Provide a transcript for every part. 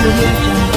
audio jungle.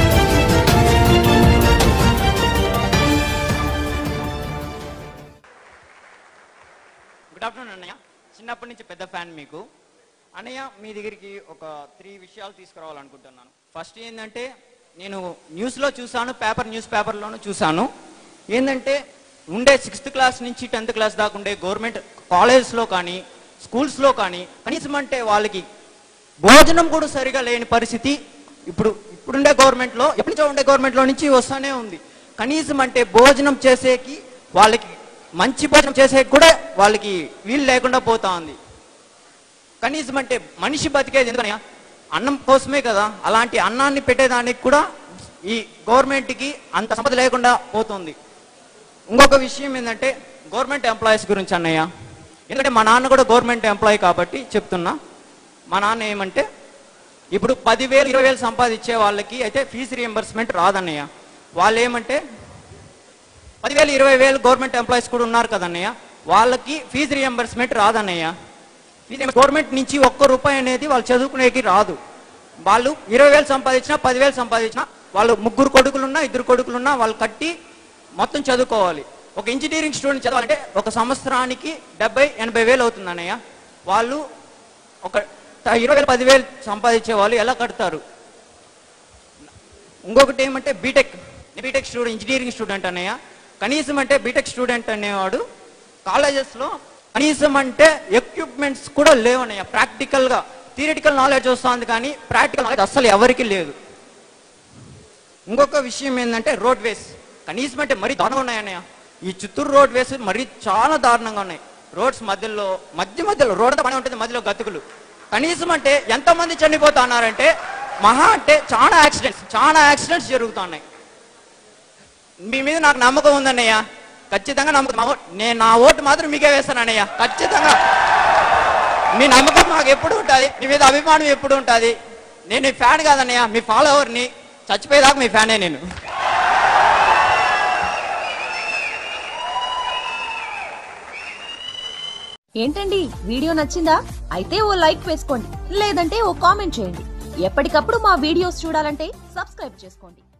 Good afternoon అన్నయ్య చిన్నప్పటి నుంచి పెద్ద ఫ్యాన్ మీకు అన్నయ్య మీ దగ్గరికి ఒక త్రీ విషయాలు తీసుకురావాలనుకుంటున్నాను ఫస్ట్ ఏంటంటే నేను న్యూస్లో చూసాను పేపర్ న్యూస్ పేపర్లోనూ చూసాను ఏంటంటే ఉండే సిక్స్త్ క్లాస్ నుంచి టెన్త్ క్లాస్ దాకా ఉండే గవర్నమెంట్ కాలేజెస్లో కానీ స్కూల్స్లో కానీ కనీసం అంటే వాళ్ళకి భోజనం కూడా సరిగా లేని పరిస్థితి ఇప్పుడు ఇప్పుడుండే గవర్నమెంట్లో ఎప్పటి నుంచో ఉండే గవర్నమెంట్లో నుంచి వస్తూనే ఉంది కనీసం అంటే భోజనం చేసేకి వాళ్ళకి మంచి భోజనం చేసేకి కూడా వాళ్ళకి వీలు లేకుండా పోతా ఉంది కనీసం అంటే మనిషి బతికేది ఎందుకనయ్యా అన్నం కోసమే కదా అలాంటి అన్నాన్ని పెట్టేదానికి కూడా ఈ గవర్నమెంట్కి అంత సంపద లేకుండా పోతుంది ఇంకొక విషయం ఏంటంటే గవర్నమెంట్ ఎంప్లాయీస్ గురించి అన్నయ్య ఎందుకంటే మా నాన్న కూడా గవర్నమెంట్ ఎంప్లాయీ కాబట్టి చెప్తున్నా మా నాన్న ఏమంటే ఇప్పుడు పదివేలు ఇరవై వేలు సంపాదించే వాళ్ళకి అయితే ఫీజు రియంబర్స్మెంట్ రాదన్నయ్య వాళ్ళు ఏమంటే పదివేలు ఇరవై వేలు గవర్నమెంట్ ఎంప్లాయీస్ కూడా ఉన్నారు కదన్నయ్య వాళ్ళకి ఫీజు రియంబర్స్మెంట్ రాదన్నయ్య ఫీజు గవర్నమెంట్ నుంచి ఒక్క రూపాయి అనేది వాళ్ళు చదువుకునేకి రాదు వాళ్ళు ఇరవై వేలు సంపాదించినా పదివేలు సంపాదించినా వాళ్ళు ముగ్గురు కొడుకులున్నా ఇద్దరు కొడుకులున్నా వాళ్ళు కట్టి మొత్తం చదువుకోవాలి ఒక ఇంజనీరింగ్ స్టూడెంట్ చదవాలంటే ఒక సంవత్సరానికి డెబ్బై ఎనభై వేలు అవుతుంది అన్నయ్య వాళ్ళు ఒక త- ఇరవై వేలు పదివేలు సంపాదించే వాళ్ళు ఎలా కడతారు ఇంకొకటి ఏమంటే BTech BTech student engineering student అన్నయ్య కనీసం అంటే బీటెక్ స్టూడెంట్ అనేవాడు కాలేజెస్లో కనీసం అంటే ఎక్విప్మెంట్స్ కూడా లేవన్నయ్య ప్రాక్టికల్గా థియరిటికల్ నాలెడ్జ్ వస్తుంది కానీ ప్రాక్టికల్ నాలెడ్జ్ అస్సలు ఎవరికి లేదు ఇంకొక విషయం ఏంటంటే రోడ్ వేస్ కనీసం అంటే మరీ దారుణంగా ఉన్నాయన్నయ్య ఈ చిత్తూరు రోడ్ వేస్ మరీ చాలా దారుణంగా ఉన్నాయి రోడ్స్ మధ్యలో మధ్య మధ్యలో రోడ్ అంతా పని ఉంటుంది మధ్యలో గతుకులు కనీసం అంటే ఎంతమంది చనిపోతున్నారంటే మహా అంటే చాలా యాక్సిడెంట్స్ చాలా యాక్సిడెంట్స్ జరుగుతున్నాయి మీ మీద నాకు నమ్మకం ఉందన్నయ్య ఖచ్చితంగా నమ్మకం మా ఓ- నేను నా ఓటు మాత్రం మీకే వేస్తాను అన్నయ్య ఖచ్చితంగా మీ నమ్మకం నాకు ఎప్పుడు ఉంటుంది మీ మీద అభిమానం ఎప్పుడు ఉంటుంది నేను మీ ఫ్యాన్ కాదన్నయ్య మీ ఫాలోవర్ని చచ్చిపోయేదాకా మీ ఫ్యానే నేను ఏంటండి వీడియో నచ్చిందా అయితే ఓ లైక్ వేసుకోండి లేదంటే ఓ కామెంట్ చేయండి ఎప్పటికప్పుడు మా వీడియోస్ చూడాలంటే సబ్స్క్రైబ్ చేసుకోండి